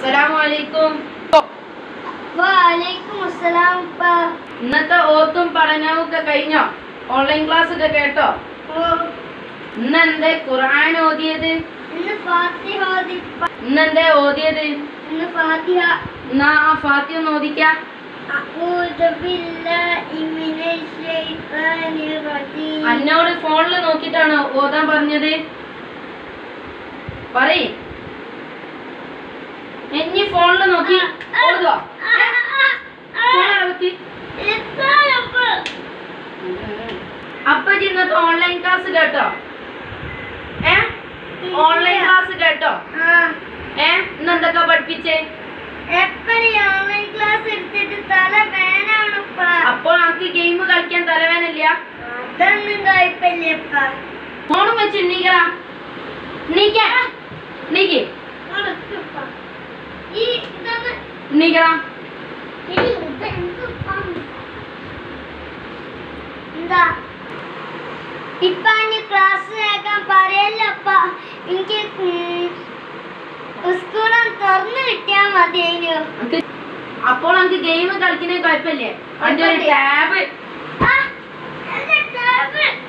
അസ്സലാമലൈക്കും വാലൈക്കും അസ്സലാം ഉപ്പ ഇന്നത്തെ ഓത്തും പഠനവും ഒക്കെ കഴിഞ്ഞോ ഓൺലൈൻ ക്ലാസ് ഒക്കെ കേട്ടോ ഓ ഇന്ന് എന്തേ ഖുർആൻ ഓതിയത് ഇന്ന് ഫാത്തിഹ ഓതി ഉപ്പ. ഇന്നെന്തേ ഓതിയത് ഇന്ന് ഫാത്തിഹ എന്നാ ആ ഫാത്തി ഒന്ന് ഓദിക്കാം അഊദു ബില്ലാഹി മിനശ് ശൈത്താനിർ റജീം അന്നോട് ഫോണിൽ നോക്കിട്ടാണോ ഓതാൻ പറഞ്ഞത് പറയ് ഇനി ഫോണിൽ നോക്കി ഓതുവോ ഫോൺ അകത്തി അപ്പൊ ഇന്നത്തെ ഓൺലൈൻ ക്ലാസ് കേട്ടോ ഏ ഓൺലൈൻ ക്ലാസ് കേട്ടോ ഏ ഇന്ന് എന്തൊക്കെ പഠിപ്പിച്ചേ എപ്പോഴും ഓൺലൈൻ ക്ലാസ് എടുത്തിട്ട് തല വേനാണ് ഉപ്പ അപ്പോൾ നമുക്ക് ഗെയിം കളിക്കാൻ തലവേനില്ല അതൊന്നും കുഴപ്പമില്ലപ്പ ഫോണും വെച്ച് എണ്ണീക്കടാ എണ്ണീക്ക എണ്ണീക്ക് ഈ ഇതൊന്ന് എണ്ണീക്കടാ ഈ ഇത് എന്തുപ്പ? എന്താ ഇപ്പൊ ഇനി ക്ലാസ് കേൾക്കാൻ പറയല്ലപ്പ എനിക്ക് സ്കൂളും തുറന്നു കിട്ടിയാ മതിയേനു അനക്ക് അപ്പോൾ നമുക്ക് ഗെയിം കളിക്കുന്നതിന് കുഴപ്പമില്ലേ അതിന്റെ ഒരു ടാബ് ആ, എന്റെ ടാബ്